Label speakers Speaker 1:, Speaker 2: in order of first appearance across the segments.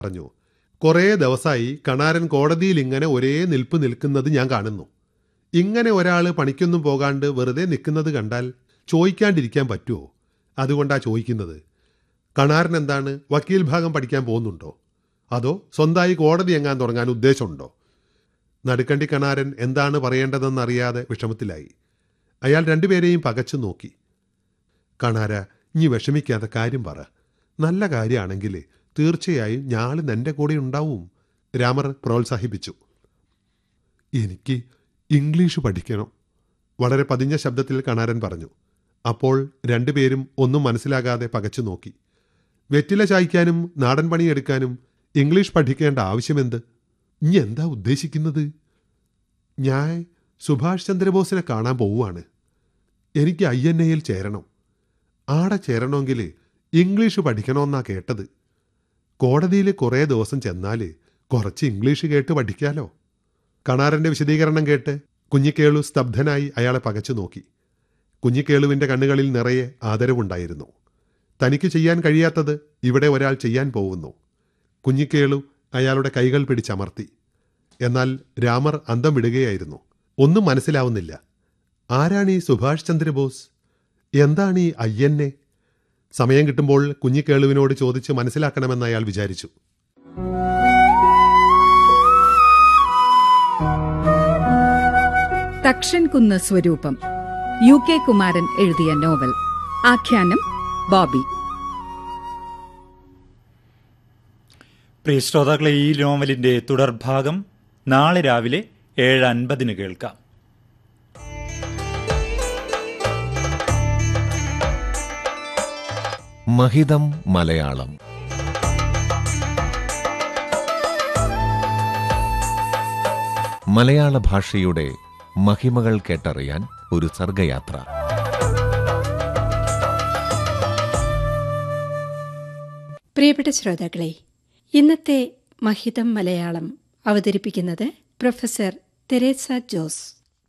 Speaker 1: പറഞ്ഞു കുറേ ദിവസമായി കണാരൻ കോടതിയിൽ ഇങ്ങനെ ഒരേ നിൽപ്പ് നിൽക്കുന്നത് ഞാൻ കാണുന്നു ഇങ്ങനെ ഒരാൾ പണിക്കൊന്നും പോകാണ്ട് വെറുതെ നിൽക്കുന്നത് കണ്ടാൽ ചോദിക്കാണ്ടിരിക്കാൻ പറ്റുമോ അതുകൊണ്ടാ ചോദിക്കുന്നത് കണാരൻ എന്താണ് വക്കീൽ ഭാഗം പഠിക്കാൻ പോകുന്നുണ്ടോ അതോ സ്വന്തമായി കോടതി എങ്ങാൻ തുടങ്ങാൻ ഉദ്ദേശമുണ്ടോ നടുക്കണ്ടി കണാരൻ എന്താണ് പറയേണ്ടതെന്നറിയാതെ വിഷമത്തിലായി അയാൾ രണ്ടുപേരെയും പകച്ചു നോക്കി കണാര ഇനി വിഷമിക്കാതെ കാര്യം പറ നല്ല കാര്യമാണെങ്കിൽ തീർച്ചയായും ഞാള് നിന്റെ കൂടെ ഉണ്ടാവും രാമർ പ്രോത്സാഹിപ്പിച്ചു എനിക്ക് ഇംഗ്ലീഷ് പഠിക്കണം വളരെ പതിഞ്ഞ ശബ്ദത്തിൽ കണാരൻ പറഞ്ഞു അപ്പോൾ രണ്ടുപേരും ഒന്നും മനസ്സിലാകാതെ പകച്ചു നോക്കി വെറ്റില ചായ്ക്കാനും നാടൻ പണിയെടുക്കാനും ഇംഗ്ലീഷ് പഠിക്കേണ്ട ആവശ്യമെന്ത് ഇനി എന്താ ഉദ്ദേശിക്കുന്നത് ഞാൻ സുഭാഷ് ചന്ദ്രബോസിനെ കാണാൻ പോവുകയാണ് എനിക്ക് ഐ എൻ എയിൽ ചേരണം ആടെ ചേരണമെങ്കിൽ ഇംഗ്ലീഷ് പഠിക്കണമെന്നാ കേട്ടത് കോടതിയിൽ കുറേ ദിവസം ചെന്നാൽ കുറച്ച് ഇംഗ്ലീഷ് കേട്ട് പഠിക്കാലോ കണാരന്റെ വിശദീകരണം കേട്ട് കുഞ്ഞിക്കേളു സ്തബ്ധനായി അയാളെ പകച്ചു നോക്കി കുഞ്ഞിക്കേളുവിന്റെ കണ്ണുകളിൽ നിറയെ ആദരവുണ്ടായിരുന്നു തനിക്ക് ചെയ്യാൻ കഴിയാത്തത് ഇവിടെ ഒരാൾ ചെയ്യാൻ പോകുന്നു കുഞ്ഞിക്കേളു അയാളുടെ കൈകൾ പിടിച്ചമർത്തി എന്നാൽ രാമർ അന്തം വിടുകയായിരുന്നു ഒന്നും മനസ്സിലാവുന്നില്ല ആരാണ് ഈ സുഭാഷ് ചന്ദ്രബോസ് എന്താണ് ഈ അയ്യന്നെ സമയം കിട്ടുമ്പോൾ കുഞ്ഞിക്കേളുവിനോട് ചോദിച്ച് മനസ്സിലാക്കണമെന്ന് അയാൾ വിചാരിച്ചു
Speaker 2: തക്ഷൻ കുന്ന് സ്വരൂപം യു കെ കുമാരൻ എഴുതിയ നോവൽ ആഖ്യാനം ബോബി
Speaker 3: പ്രിയ ശ്രോതാക്കളെ ഈ നോവലിന്റെ തുടർഭാഗം നാളെ രാവിലെ ഏഴ് അൻപതിന് കേൾക്കാം
Speaker 4: മഹിതം മലയാളം മലയാള ഭാഷയുടെ മഹിമകൾ കേട്ടറിയാൻ ഒരു സർഗയാത്ര
Speaker 5: പ്രിയപ്പെട്ട ശ്രോതാക്കളെ ഇന്നത്തെ മഹിതം മലയാളം അവതരിപ്പിക്കുന്നത് പ്രൊഫസർ തെരേസ ജോസ്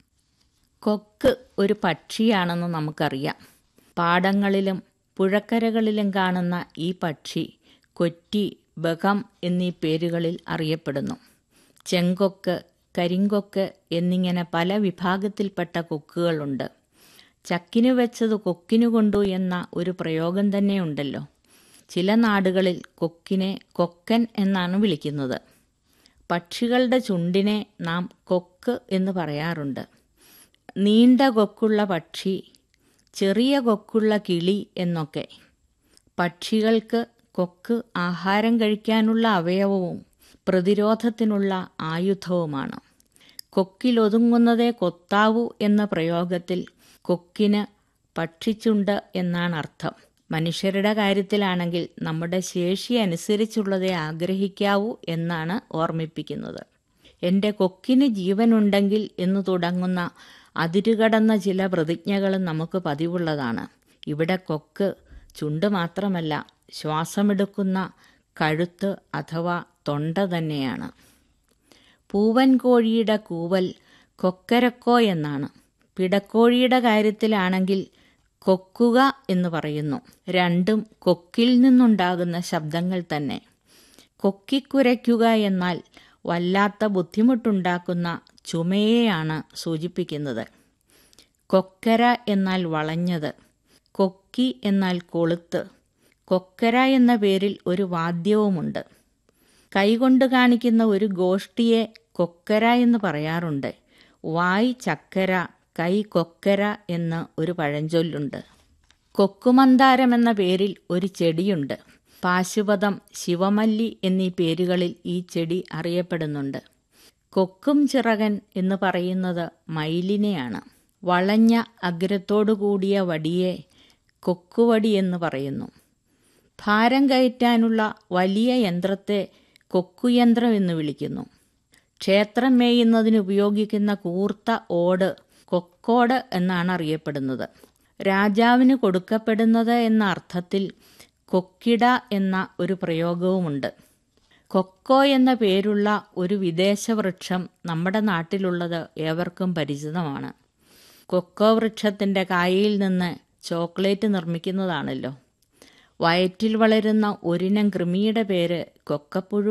Speaker 6: കൊക്ക് ഒരു പക്ഷിയാണെന്ന് നമുക്കറിയാം പാടങ്ങളിലും പുഴക്കരകളിലും കാണുന്ന ഈ പക്ഷി കൊറ്റി ബകം എന്നീ പേരുകളിൽ അറിയപ്പെടുന്നു ചെങ്കൊക്ക് കരിങ്കൊക്ക് എന്നിങ്ങനെ പല വിഭാഗത്തിൽപ്പെട്ട കൊക്കുകളുണ്ട് ചക്കിനു വെച്ചത് കൊക്കിനു കൊണ്ടു എന്ന ഒരു പ്രയോഗം തന്നെയുണ്ടല്ലോ ചില നാടുകളിൽ കൊക്കിനെ കൊക്കൻ എന്നാണ് വിളിക്കുന്നത് പക്ഷികളുടെ ചുണ്ടിനെ നാം കൊക്ക് എന്ന് പറയാറുണ്ട് നീണ്ട കൊക്കുള്ള പക്ഷി ചെറിയ കൊക്കുള്ള കിളി എന്നൊക്കെ പക്ഷികൾക്ക് കൊക്ക് ആഹാരം കഴിക്കാനുള്ള അവയവവും പ്രതിരോധത്തിനുള്ള ആയുധവുമാണ് കൊക്കിലൊതുങ്ങുന്നതേ കൊത്താവൂ എന്ന പ്രയോഗത്തിൽ കൊക്കിന് പക്ഷിച്ചുണ്ട് എന്നാണ് അർത്ഥം മനുഷ്യരുടെ കാര്യത്തിലാണെങ്കിൽ നമ്മുടെ ശേഷി അനുസരിച്ചുള്ളതേ ആഗ്രഹിക്കാവൂ എന്നാണ് ഓർമ്മിപ്പിക്കുന്നത് എൻ്റെ കൊക്കിന് ജീവനുണ്ടെങ്കിൽ എന്ന് തുടങ്ങുന്ന അതിരുകടന്ന ചില പ്രതിജ്ഞകളും നമുക്ക് പതിവുള്ളതാണ് ഇവിടെ കൊക്ക് ചുണ്ട് മാത്രമല്ല ശ്വാസമെടുക്കുന്ന കഴുത്ത് അഥവാ തൊണ്ട തന്നെയാണ് പൂവൻ കോഴിയുടെ കൂവൽ കൊക്കരക്കോ എന്നാണ് പിടക്കോഴിയുടെ കാര്യത്തിലാണെങ്കിൽ കൊക്കുക എന്ന് പറയുന്നു രണ്ടും കൊക്കിൽ നിന്നുണ്ടാകുന്ന ശബ്ദങ്ങൾ തന്നെ കൊക്കിക്കുരയ്ക്കുക എന്നാൽ വല്ലാത്ത ബുദ്ധിമുട്ടുണ്ടാക്കുന്ന ചുമയെയാണ് സൂചിപ്പിക്കുന്നത് കൊക്കര എന്നാൽ വളഞ്ഞത് കൊക്കി എന്നാൽ കൊളുത്ത് കൊക്കര എന്ന പേരിൽ ഒരു വാദ്യവുമുണ്ട് കൈകൊണ്ട് കാണിക്കുന്ന ഒരു ഗോഷ്ഠിയെ കൊക്കര എന്ന് പറയാറുണ്ട് വായ് ചക്കര കൈ കൊക്കര എന്ന് ഒരു പഴഞ്ചൊല്ലുണ്ട് കൊക്കുമന്താരം എന്ന പേരിൽ ഒരു ചെടിയുണ്ട് പാശുപതം ശിവമല്ലി എന്നീ പേരുകളിൽ ഈ ചെടി അറിയപ്പെടുന്നുണ്ട് കൊക്കും ചിറകൻ എന്ന് പറയുന്നത് മയിലിനെയാണ് വളഞ്ഞ അഗ്രത്തോടു കൂടിയ വടിയെ കൊക്കുവടി എന്ന് പറയുന്നു ഭാരം കയറ്റാനുള്ള വലിയ യന്ത്രത്തെ കൊക്കുയന്ത്രം എന്ന് വിളിക്കുന്നു ക്ഷേത്രം മേയുന്നതിന് ഉപയോഗിക്കുന്ന കൂർത്ത ഓട് കൊക്കോട് എന്നാണ് അറിയപ്പെടുന്നത് രാജാവിന് കൊടുക്കപ്പെടുന്നത് എന്ന അർത്ഥത്തിൽ കൊക്കിട എന്ന ഒരു പ്രയോഗവുമുണ്ട് കൊക്കോ എന്ന പേരുള്ള ഒരു വിദേശ വൃക്ഷം നമ്മുടെ നാട്ടിലുള്ളത് ഏവർക്കും പരിചിതമാണ് കൊക്കോ വൃക്ഷത്തിൻ്റെ കായയിൽ നിന്ന് ചോക്ലേറ്റ് നിർമ്മിക്കുന്നതാണല്ലോ വയറ്റിൽ വളരുന്ന ഒരിനം കൃമിയുടെ പേര് കൊക്കപ്പുഴു